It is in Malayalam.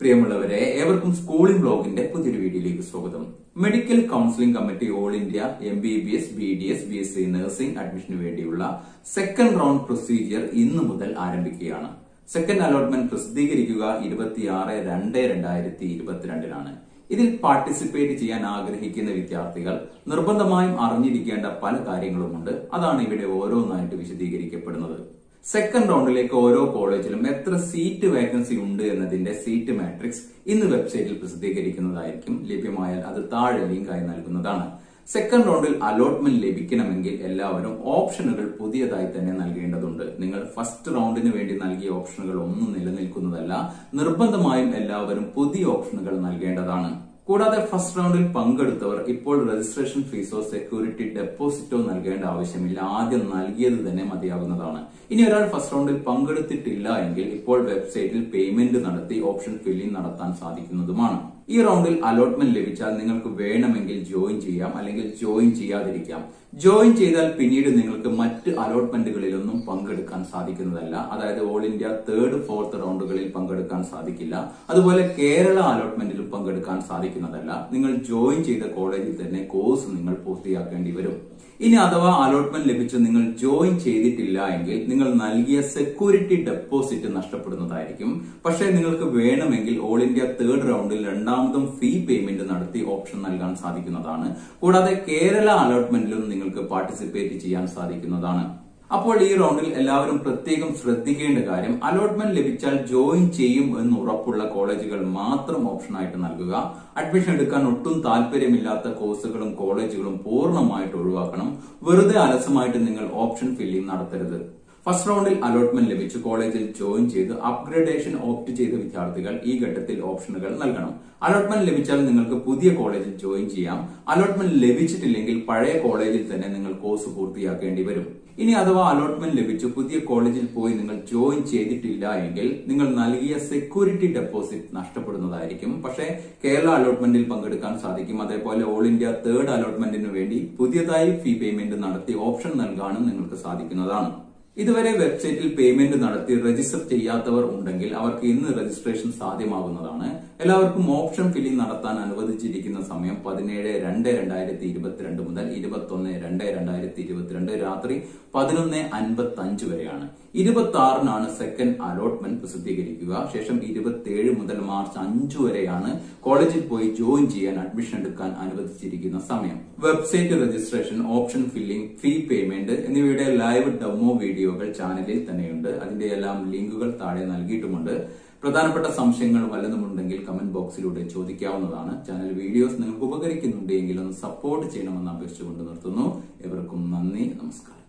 പ്രിയമുള്ളവരെ ഏവർക്കും സ്കൂളിംഗ് ബ്ലോഗിന്റെ പുതിയൊരു വീഡിയോയിലേക്ക് സ്വാഗതം medical counselling committee all India M B B S B D S B S C nursing അഡ്മിഷന് വേണ്ടിയുള്ള സെക്കൻഡ് റൗണ്ട് പ്രൊസീജിയർ ഇന്നു മുതൽ ആരംഭിക്കുകയാണ് സെക്കൻഡ് അലോട്ട്മെന്റ് പ്രസിദ്ധീകരിക്കുക ഇരുപത്തിയാറ് രണ്ട് രണ്ടായിരത്തി ഇരുപത്തിരണ്ടിനാണ് ഇതിൽ പാർട്ടിസിപ്പേറ്റ് ചെയ്യാൻ ആഗ്രഹിക്കുന്ന വിദ്യാർത്ഥികൾ നിർബന്ധമായും അറിഞ്ഞിരിക്കേണ്ട പല കാര്യങ്ങളുമുണ്ട് അതാണ് ഇവിടെ ഓരോന്നായിട്ട് വിശദീകരിക്കപ്പെടുന്നത് സെക്കൻഡ് റൗണ്ടിലേക്ക് ഓരോ കോളേജിലും എത്ര സീറ്റ് വേക്കൻസി ഉണ്ട് എന്നതിന്റെ സീറ്റ് മാട്രിക്സ് ഇന്ന് വെബ്സൈറ്റിൽ പ്രസിദ്ധീകരിക്കുന്നതായിരിക്കും ലഭ്യമായാൽ അത് താഴെ ലിങ്കായി നൽകുന്നതാണ് സെക്കൻഡ് റൗണ്ടിൽ അലോട്ട്മെന്റ് ലഭിക്കണമെങ്കിൽ എല്ലാവരും ഓപ്ഷനുകൾ പുതിയതായി തന്നെ നൽകേണ്ടതുണ്ട് നിങ്ങൾ ഫസ്റ്റ് റൗണ്ടിന് വേണ്ടി നൽകിയ ഓപ്ഷനുകൾ ഒന്നും നിലനിൽക്കുന്നതല്ല നിർബന്ധമായും എല്ലാവരും പുതിയ ഓപ്ഷനുകൾ നൽകേണ്ടതാണ് കൂടാതെ ഫസ്റ്റ് റൗണ്ടിൽ പങ്കെടുത്തവർ ഇപ്പോൾ രജിസ്ട്രേഷൻ ഫീസോ സെക്യൂരിറ്റി ഡെപ്പോസിറ്റോ നൽകേണ്ട ആവശ്യമില്ല ആദ്യം നൽകിയത് തന്നെ മതിയാകുന്നതാണ് ഇനി ഒരാൾ ഫസ്റ്റ് റൗണ്ടിൽ പങ്കെടുത്തിട്ടില്ല എങ്കിൽ ഇപ്പോൾ വെബ്സൈറ്റിൽ പേയ്മെന്റ് നടത്തി ഓപ്ഷൻ ഫില്ലിംഗ് നടത്താൻ സാധിക്കുന്നതുമാണ് ഈ റൗണ്ടിൽ അലോട്ട്മെന്റ് ലഭിച്ചാൽ നിങ്ങൾക്ക് വേണമെങ്കിൽ ജോയിൻ ചെയ്യാം അല്ലെങ്കിൽ ജോയിൻ ചെയ്യാതിരിക്കാം ജോയിൻ ചെയ്താൽ പിന്നീട് നിങ്ങൾക്ക് മറ്റ് അലോട്ട്മെന്റുകളിലൊന്നും പങ്കെടുക്കാൻ സാധിക്കുന്നതല്ല അതായത് ഓൾ ഇന്ത്യ തേർഡ് ഫോർത്ത് റൗണ്ടുകളിൽ പങ്കെടുക്കാൻ സാധിക്കില്ല അതുപോലെ കേരള അലോട്ട്മെന്റിലും പങ്കെടുക്കാൻ സാധിക്കുന്നതല്ല നിങ്ങൾ ജോയിൻ ചെയ്ത കോളേജിൽ തന്നെ കോഴ്സ് നിങ്ങൾ പൂർത്തിയാക്കേണ്ടി വരും ഇനി അഥവാ അലോട്ട്മെന്റ് ലഭിച്ച് നിങ്ങൾ ജോയിൻ ചെയ്തിട്ടില്ല എങ്കിൽ നിങ്ങൾ നൽകിയ സെക്യൂരിറ്റി ഡെപ്പോസിറ്റ് നഷ്ടപ്പെടുന്നതായിരിക്കും പക്ഷേ നിങ്ങൾക്ക് വേണമെങ്കിൽ ഓൾ ഇന്ത്യ തേർഡ് റൗണ്ടിൽ രണ്ടാമതും ഫീ പേയ്മെന്റ് നടത്തി ഓപ്ഷൻ നൽകാൻ സാധിക്കുന്നതാണ് കൂടാതെ കേരള അലോട്ട്മെന്റിലും നിങ്ങൾക്ക് പാർട്ടിസിപ്പേറ്റ് ചെയ്യാൻ സാധിക്കുന്നതാണ് അപ്പോൾ ഈ റൗണ്ടിൽ എല്ലാവരും പ്രത്യേകം ശ്രദ്ധിക്കേണ്ട കാര്യം അലോട്ട്മെന്റ് ലഭിച്ചാൽ ജോയിൻ ചെയ്യും എന്ന് ഉറപ്പുള്ള കോളേജുകൾ മാത്രം ഓപ്ഷനായിട്ട് നൽകുക അഡ്മിഷൻ എടുക്കാൻ ഒട്ടും താല്പര്യമില്ലാത്ത കോഴ്സുകളും കോളേജുകളും പൂർണ്ണമായിട്ട് ഒഴിവാക്കണം വെറുതെ അലസമായിട്ട് നിങ്ങൾ ഓപ്ഷൻ ഫില്ലിംഗ് നടത്തരുത് ഫസ്റ്റ് റൗണ്ടിൽ അലോട്ട്മെന്റ് ലഭിച്ച് കോളേജിൽ ജോയിൻ ചെയ്ത് അപ്ഗ്രഡേഷൻ ഓപ്റ്റ് ചെയ്ത വിദ്യാർത്ഥികൾ ഈ ഘട്ടത്തിൽ ഓപ്ഷനുകൾ നൽകണം അലോട്ട്മെന്റ് ലഭിച്ചാൽ നിങ്ങൾക്ക് പുതിയ കോളേജിൽ ജോയിൻ ചെയ്യാം അലോട്ട്മെന്റ് ലഭിച്ചിട്ടില്ലെങ്കിൽ പഴയ കോളേജിൽ തന്നെ നിങ്ങൾ കോഴ്സ് പൂർത്തിയാക്കേണ്ടി വരും ഇനി അഥവാ അലോട്ട്മെന്റ് ലഭിച്ചു പുതിയ കോളേജിൽ പോയി നിങ്ങൾ ജോയിൻ ചെയ്തിട്ടില്ല എങ്കിൽ നിങ്ങൾ നൽകിയ സെക്യൂരിറ്റി ഡെപ്പോസിറ്റ് നഷ്ടപ്പെടുന്നതായിരിക്കും പക്ഷേ കേരള അലോട്ട്മെന്റിൽ പങ്കെടുക്കാൻ സാധിക്കും അതേപോലെ ഓൾ ഇന്ത്യ തേർഡ് അലോട്ട്മെന്റിന് വേണ്ടി പുതിയതായി ഫീ പേയ്മെന്റ് നടത്തി ഓപ്ഷൻ നൽകാനും നിങ്ങൾക്ക് സാധിക്കുന്നതാണ് ഇതുവരെ വെബ്സൈറ്റിൽ പേയ്മെന്റ് നടത്തി രജിസ്റ്റർ ചെയ്യാത്തവർ ഉണ്ടെങ്കിൽ അവർക്ക് ഇന്ന് രജിസ്ട്രേഷൻ സാധ്യമാകുന്നതാണ് എല്ലാവർക്കും ഓപ്ഷൻ ഫില്ലിംഗ് നടത്താൻ അനുവദിച്ചിരിക്കുന്ന സമയം പതിനേഴ് രണ്ട് രണ്ടായിരത്തി ഇരുപത്തിരണ്ട് മുതൽ ഇരുപത്തൊന്ന് രണ്ട് രണ്ടായിരത്തി ഇരുപത്തിരണ്ട് രാത്രി പതിനൊന്ന് അൻപത്തി അഞ്ച് വരെയാണ് ഇരുപത്തി ആറിനാണ് സെക്കൻഡ് അലോട്ട്മെന്റ് പ്രസിദ്ധീകരിക്കുക ശേഷം ഇരുപത്തിയേഴ് മുതൽ മാർച്ച് അഞ്ചു വരെയാണ് കോളേജിൽ പോയി ജോയിൻ ചെയ്യാൻ അഡ്മിഷൻ എടുക്കാൻ അനുവദിച്ചിരിക്കുന്ന സമയം website registration option filling fee payment എന്നിവയുടെ ലൈവ് ഡെമോ വീഡിയോകൾ ചാനലിൽ തന്നെയുണ്ട് അതിന്റെ എല്ലാം ലിങ്കുകൾ താഴെ നൽകിയിട്ടുമുണ്ട് പ്രധാനപ്പെട്ട സംശയങ്ങൾ വല്ലതുമുണ്ടെങ്കിൽ കമന്റ് ബോക്സിലൂടെ ചോദിക്കാവുന്നതാണ് ചാനൽ വീഡിയോസ് നിങ്ങൾക്ക് ഉപകരിക്കുന്നുണ്ടെങ്കിൽ ഒന്ന് സപ്പോർട്ട് ചെയ്യണമെന്ന് അപേക്ഷിച്ചുകൊണ്ട് നിർത്തുന്നു എവർക്കും നന്ദി നമസ്കാരം